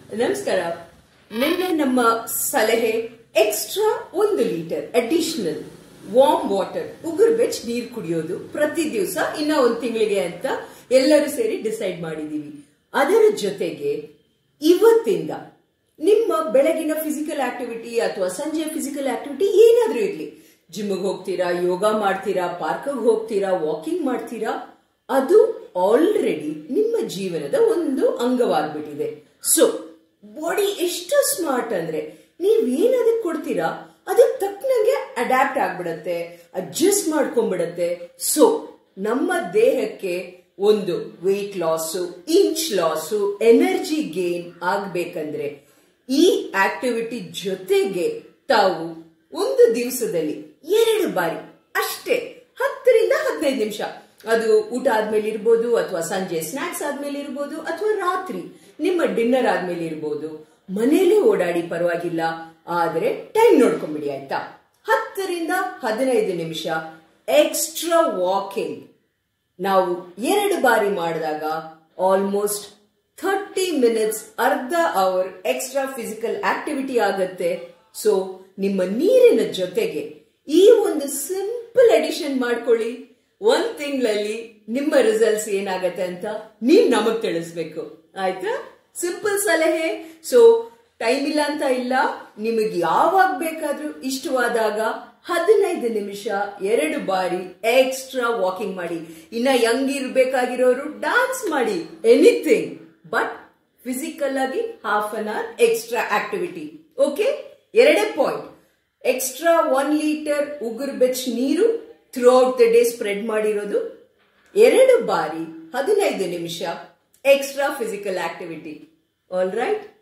ನಮಸ್ಕಾರ ನಿನ್ನೆ ನಮ್ಮ ಸಲಹೆ ಎಕ್ಸ್ಟ್ರಾ ಒಂದು ಲೀಟರ್ ಅಡಿಷನಲ್ ವಾರ್ಮ್ ವಾಟರ್ ಉಗುರು ಬೆಚ್ಚ ನೀರು ಕುಡಿಯೋದು ಪ್ರತಿ ದಿವಸ ಇನ್ನ ಒಂದು ತಿಂಗಳಿಗೆ ಅಂತ ಎಲ್ಲರೂ ಸೇರಿ ಡಿಸೈಡ್ ಮಾಡಿದೀವಿ ಅದರ ಜೊತೆಗೆ ಇವತ್ತಿಂದ ನಿಮ್ಮ ಬೆಳಗಿನ ಫಿಸಿಕಲ್ ಆಕ್ಟಿವಿಟಿ ಅಥವಾ ಸಂಜೆ ಫಿಸಿಕಲ್ ಆಕ್ಟಿವಿಟಿ ಏನಾದ್ರೂ ಇರ್ಲಿ ಜಿಮ್ಗೆ ಹೋಗ್ತೀರಾ ಯೋಗ ಮಾಡ್ತೀರಾ ಪಾರ್ಕ್ಗೆ ಹೋಗ್ತೀರಾ ವಾಕಿಂಗ್ ಮಾಡ್ತೀರಾ ಅದು ಆಲ್ರೆಡಿ ನಿಮ್ಮ ಜೀವನದ ಒಂದು ಅಂಗವಾಗ್ಬಿಟ್ಟಿದೆ ಸೊ ಬಾಡಿ ಎಷ್ಟು ಸ್ಮಾರ್ಟ್ ಅಂದ್ರೆ ನೀವೇನ್ ಅದಕ್ಕೆ ಕೊಡ್ತೀರಾ ಅದಕ್ಕೆ ತಕ್ಕನಂಗೆ ಅಡ್ಯಾಪ್ಟ್ ಆಗ್ಬಿಡತ್ತೆ ಅಡ್ಜಸ್ಟ್ ಮಾಡ್ಕೊಂಡ್ಬಿಡತ್ತೆ ಸೊ ನಮ್ಮ ದೇಹಕ್ಕೆ ಒಂದು weight loss inch loss energy gain ಆಗ್ಬೇಕಂದ್ರೆ ಈ ಆಕ್ಟಿವಿಟಿ ಜೊತೆಗೆ ತಾವು ಒಂದು ದಿವಸದಲ್ಲಿ ಎರಡು ಬಾರಿ ಅಷ್ಟೇ ಹತ್ತರಿಂದ ಹದಿನೈದು ನಿಮಿಷ ಅದು ಊಟ ಆದ್ಮೇಲೆ ಇರ್ಬೋದು ಅಥವಾ ಸಂಜೆ ಸ್ನಾಕ್ಸ್ ಆದ್ಮೇಲೆ ಇರ್ಬೋದು ಅಥವಾ ರಾತ್ರಿ ನಿಮ್ಮ ಡಿನ್ನರ್ ಆದ್ಮೇಲೆ ಇರ್ಬೋದು ಮನೇಲೆ ಓಡಾಡಿ ಪರವಾಗಿಲ್ಲ ಆದ್ರೆ ಟೈಮ್ ನೋಡ್ಕೊಂಬಿಡಿ ಆಯ್ತಾ ಹತ್ತರಿಂದ ಹದಿನೈದು ನಿಮಿಷ ಎಕ್ಸ್ಟ್ರಾ ವಾಕಿಂಗ್ ನಾವು ಎರಡು ಬಾರಿ ಮಾಡಿದಾಗ ಆಲ್ಮೋಸ್ಟ್ ಥರ್ಟಿ ಮಿನಿಟ್ಸ್ ಅರ್ಧ ಅವರ್ ಎಕ್ಸ್ಟ್ರಾ ಫಿಸಿಕಲ್ ಆಕ್ಟಿವಿಟಿ ಆಗತ್ತೆ ಸೊ ನಿಮ್ಮ ನೀರಿನ ಜೊತೆಗೆ ಈ ಒಂದು ಸಿಂಪಲ್ ಅಡಿಷನ್ ಮಾಡ್ಕೊಳ್ಳಿ ಒಂದ್ ತಿಂಗಳಲ್ಲಿ ನಿಮ್ಮ ರಿಸಲ್ಟ್ಸ್ ಏನಾಗತ್ತೆ ಅಂತ ನೀವ್ ನಮಗ್ ತಿಳಿಸ್ಬೇಕು ಆಯ್ತಾ ಸಿಂಪಲ್ ಸಲಹೆ ಸೊ ಟೈಮ್ ಇಲ್ಲ ಅಂತ ಇಲ್ಲ ನಿಮಗೆ ಯಾವಾಗ ಬೇಕಾದ್ರೂ ಇಷ್ಟವಾದಾಗ ಹದಿನೈದು ನಿಮಿಷ ಎರಡು ಬಾರಿ ಎಕ್ಸ್ಟ್ರಾ ವಾಕಿಂಗ್ ಮಾಡಿ ಇನ್ನ ಯಂಗ್ ಇರ್ಬೇಕಾಗಿರೋರು ಡಾನ್ಸ್ ಮಾಡಿ ಎನಿಥಿಂಗ್ ಬಟ್ ಫಿಸಿಕಲ್ ಆಗಿ half an hour extra activity okay ಎರಡೇ ಪಾಯಿಂಟ್ ಎಕ್ಸ್ಟ್ರಾ ಒನ್ ಲೀಟರ್ ಉಗುರು ಬೆಚ್ಚ ನೀರು throughout the day spread ಮಾಡಿರೋದು ಎರಡು ಬಾರಿ ಹದಿನೈದು ನಿಮಿಷ extra physical activity all right